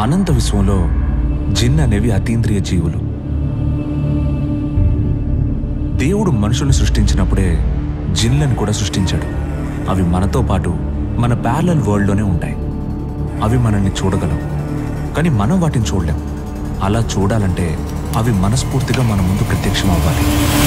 అనంత విశ్వంలో జిన్ అనేవి అతీంద్రియ జీవులు దేవుడు మనుషుల్ని సృష్టించినప్పుడే జిన్లను కూడా సృష్టించాడు అవి మనతో పాటు మన ప్యారలల్ వరల్డ్లోనే ఉంటాయి అవి మనల్ని చూడగలవు కానీ మనం వాటిని చూడలేం అలా చూడాలంటే అవి మనస్ఫూర్తిగా మన ముందు ప్రత్యక్షం అవ్వాలి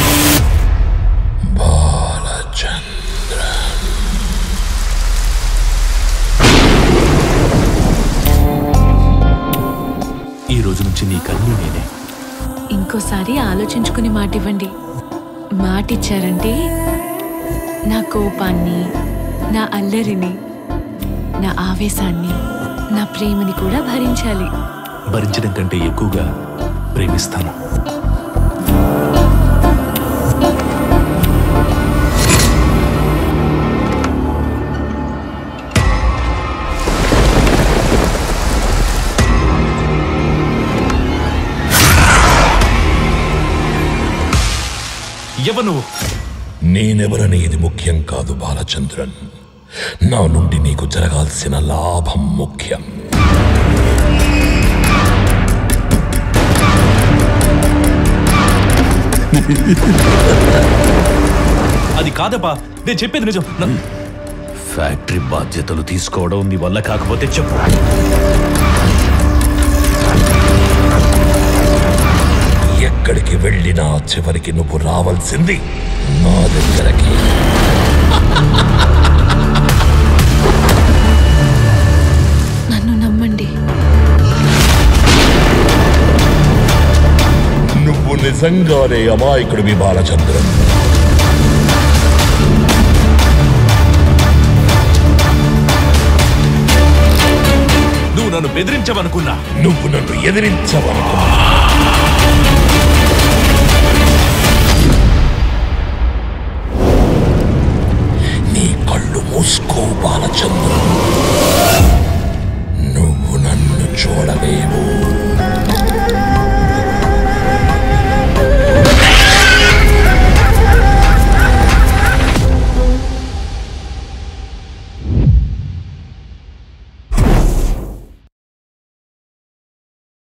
ఈ రోజు నుంచి నీ కళ్ళు నేనే ఇంకోసారి ఆలోచించుకుని మాట ఇవ్వండి మాట ఇచ్చారంటే నా కోపాన్ని నా అల్లరిని నా ఆవేశాన్ని నా ప్రేమని కూడా భరించాలి భరించడం కంటే ఎక్కువగా ప్రేమిస్తాను ఎవరు నువ్వు నేనెవరని ఇది ముఖ్యం కాదు బాలచంద్రన్ నా నుండి నీకు జరగాల్సిన లాభం ముఖ్యం అది కాదప్పా నేను చెప్పేది నిజం నా- ఫ్యాక్టరీ బాధ్యతలు తీసుకోవడం నీ వల్ల కాకపోతే చెప్పు ఎక్కడికి వెళ్ళినా చివరికి నువ్వు రావాల్సింది నా దగ్గరకి నన్ను నమ్మండి నువ్వు నిజంగానే అమాయకుడివి బాలచంద్రన్ నువ్వు నన్ను బెదిరించవనుకున్నా నువ్వు నన్ను ఎదిరించవనుకున్నా